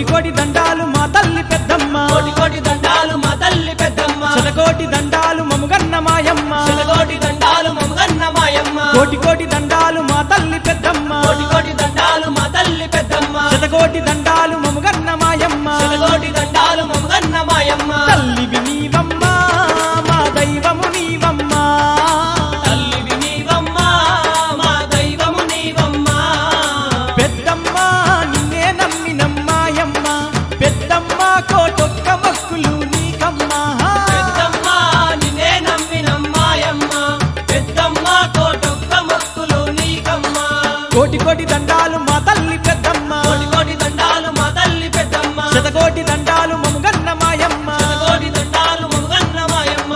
కోటి కోటి దండాలు మా తల్లి పెద్దమ్మ కోటి కోటి దండాలు మా తల్లి పెద్దమ్మ శతకోటి దండాలు మముగన్న మాయమ్మ శతకోటి దండాలు మమగన్న మాయమ్మ కోటి కోటి దండాలు మా తల్లి పెద్దమ్మ కోటి కోటి దండాలు మా తల్లి పెద్దమ్మ శతకోటి దండాలు మముగన్న మాయమ్మ శతకోటి దండాలు మమగన్న మాయమ్మ తల్లివి నీవమ్మ మా దైవము నీవమ్మ తల్లివి నీవమ్మ మా దైవము నీవమ్మ పెద్దమ్మ నిన్నే నమ్మినమ్మాయమ్మ పెద్దమ్మ కోటొక్క మొక్కులు నీకమ్మా పెద్దమ్మ నిన్నే నమ్మినమ్మాయమ్మ పెద్దమ్మ కోటొక్క మొక్కులు నీకమ్మ కోటి కోటి దండాలు మా తల్లి పెద్దమ్మ కోటి కోటి దండాలు మా తల్లి పెద్దమ్మ శతకోటి దండాలు మముగన్న మాయమ్మ శతకోటి దండాలు మమగన్న మాయమ్మ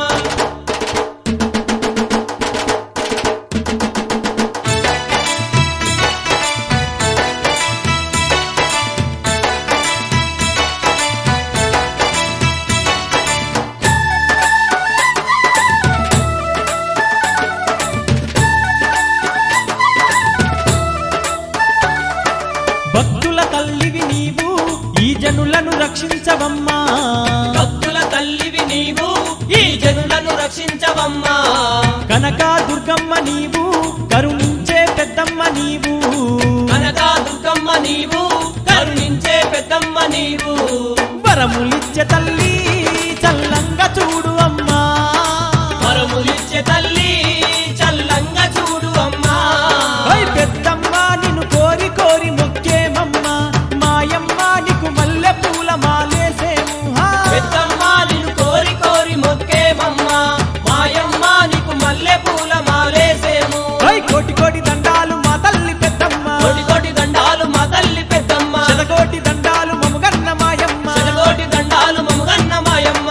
భక్తుల తల్లివి నీవు ఈ జనులను రక్షించవమ్మా భక్తుల తల్లివి నీవు ఈ జనులను రక్షించవమ్మా కనక దుర్గమ్మ నీవు కరుణించే పెద్దమ్మ నీవు కనకా దుర్గమ్మ నీవు కరుణించే పెద్దమ్మ నీవు వరములిచ్చే తల్లి చల్లంగా చూడు అమ్మా వరములిచ్చే తల్లి చల్లంగా చూడు అమ్మా ఓయ్ పెద్దమ్మ నిన్ను కోరి కోరి మొక్కేమమ్మా మాయమ్మ నీకు మల్లె పూల మాలేసేము హా. పెద్దమ్మ నిన్ను కోరి కోరి మొక్కేమమ్మా మాయమ్మ నీకు మల్లె పూల మాలేసేము ఓయ్ కోటి కోటి దండాలు మా తల్లి పెద్దమ్మ కోటి కోటి దండాలు మా తల్లి పెద్దమ్మ శతకోటి దండాలు మముగన్న మాయమ్మ శతకోటి దండాలు మమగన్న మాయమ్మ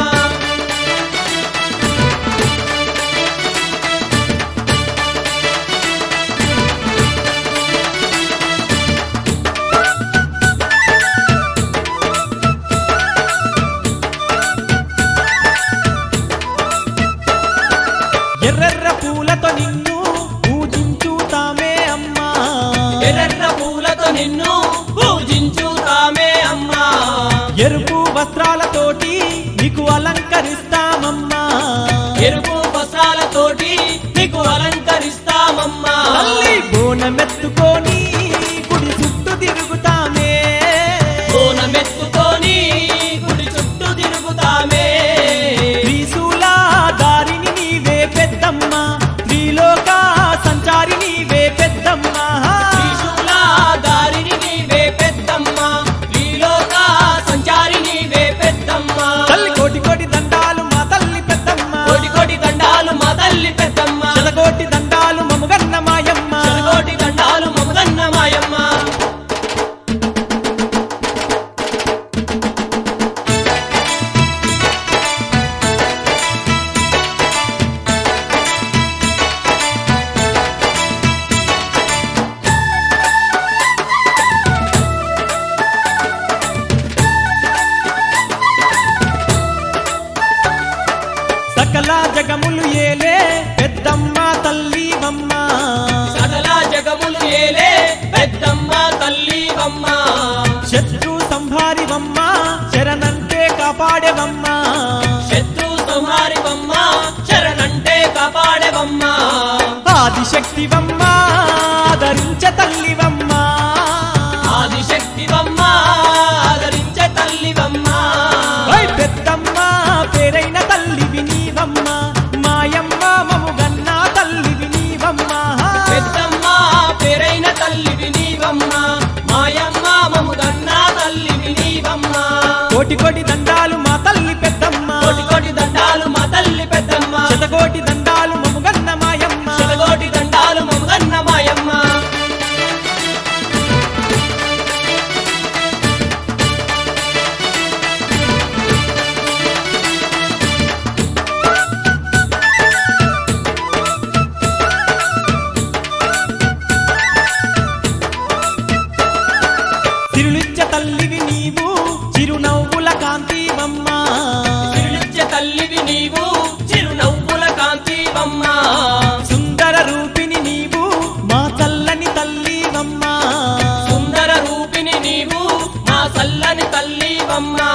ఎర్రెర్ర పూలతో నిన్ను పూజించుతామే అమ్మా ఎర్ర పూలతో నిన్ను పూజించుతామే అమ్మా ఎరుపు వస్త్రాలతోటి నీకు అలంకరిస్తామమ్మా ఎరుపు వస్త్రాలతోటి నీకు అలంకరిస్తామమ్మా తల్లి బోనమెత్తుకొని గుడి చుట్టూ తిరుగుతామే కోనమెత్తుకొని గుడి చుట్టూ తిరుగుతామే త్రిశూల దారిని నీవే పెద్దమ్మ త్రిలోక సంచారి నీవే పెద్దమ్మ త్రిశూల దారిని నీవే పెద్దమ్మ త్రిలోక సంచారి నీవే పెద్దమ్మ తల్లి కోటి కోటి దండాలు మా తల్లి పెద్దమ్మ కోటి కోటి దండాలు మా తల్లి పెద్దమ్మ శతకోటి దండాలు మముగన్న మాయమ్మ కోటి దండాలు మమగన్న మాయమ్మ సకల జగములు ఏలే పెద్దమ్మ తల్లివమ్మ సకల జగములు ఏలే పెద్దమ్మ తల్లివమ్మ శత్రు సంహారివమ్మ శరణంటే కాపాడేవమ్మ శత్రు సంహారివమ్మ శరణంటే కాపాడేవమ్మ ఆదిశక్తివమ్మ ఆదరించ తల్లివమ్మ ఆదిశక్తివమ్మ ఆదరించే తల్లివమ్మ ఓయ్ పెద్దమ్మ పేరైన తల్లివి నీవమ్మ మాయమ్మ మముగన్న తల్లివి నీవమ్మ పెద్దమ్మ పేరైన తల్లివి నీవమ్మ మాయమ్మ మముగన్న తల్లివి నీవమ్మ కోటి కోటి దండాలు మా తల్లి పెద్దమ్మ కోటి కోటి దండాలు మా తల్లి పెద్దమ్మ శతకోటి దండాలు మముగన్న మాయమ్మ శతకోటి దండాలు మముగన్న మాయమ్మ తిరులిచ్చ తల్లివి నీవు చిరునవ్వుల కాంతి మొక్కేమమ్మా